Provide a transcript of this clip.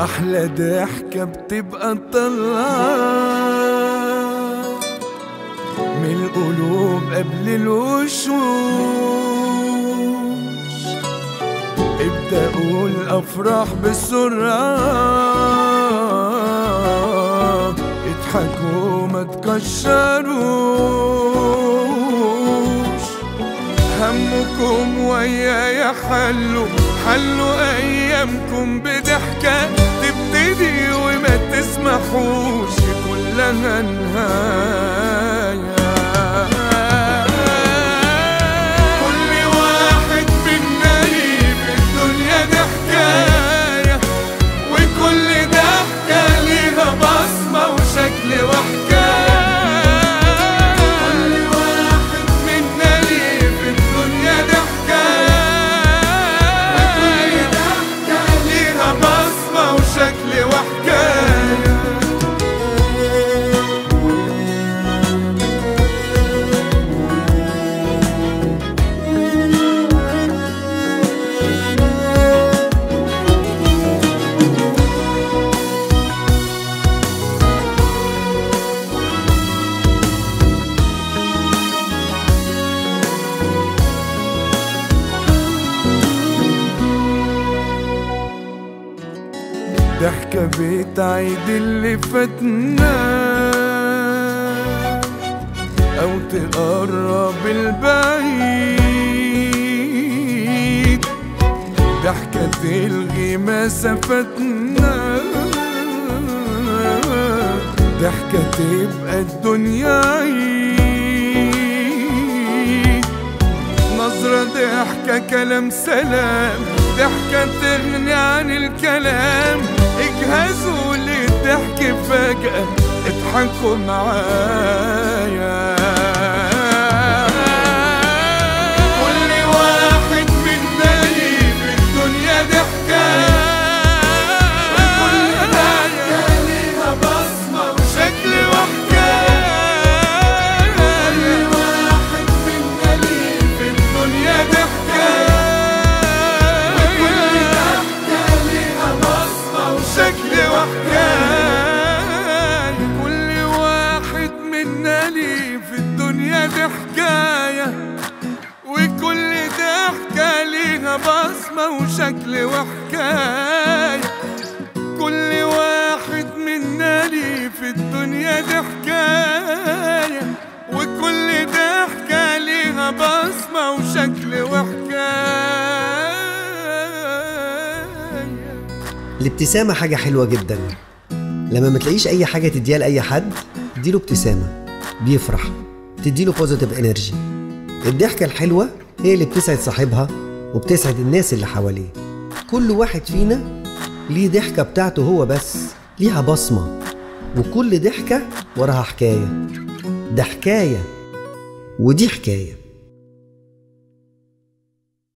أحلى ضحكة بتبقى طلعة من القلوب قبل الوشوش ابدأ قول أفراح بسرعة اضحكوا ما تكشروش همكم ويايا حلوا حلوا ايامكم بضحكة تبتدي وما تسمحوش كلها نهاية كل واحد منا ليه في الدنيا دي حكاية وكل ضحكة ليها بصمة وشكل وحكاية كل واحد منا ليه في الدنيا دي حكاية وكل ضحكة ليها بصمة وشكل وحكاية ضحكة بتعيد اللي فاتنا أو تقرب البعيد ضحكة تلغي مسافتنا ضحكة تبقى الدنيا عيد نظرة ضحكة كلام سلام ضحكة تغني عن الكلام اجهزوا للضحك فجأة اضحكوا معايا كل واحد منا ليه في الدنيا ضحكة وكل ضحكة ليها بصمة وشكل وحكاية كل واحد منا ليه في الدنيا ضحكة وكل ضحكة ليها بصمة وشكل وحكاية كل واحد منا ليه في الدنيا دي حكاية وكل ضحكة ليها بصمة وشكل وحكاية كل واحد منا ليه في الدنيا دي حكاية وكل ضحكة ليها بصمة وشكل وحكاية الابتسامة حاجة حلوة جدا لما ما تلاقيش أي حاجة تديها لأي حد اديله ابتسامة بيفرح تديله بوزيتيف انرجي الضحكة الحلوة هي اللي بتسعد صاحبها وبتسعد الناس اللي حواليه كل واحد فينا ليه ضحكة بتاعته هو بس ليها بصمة وكل ضحكة وراها حكاية ده حكاية ودي حكايه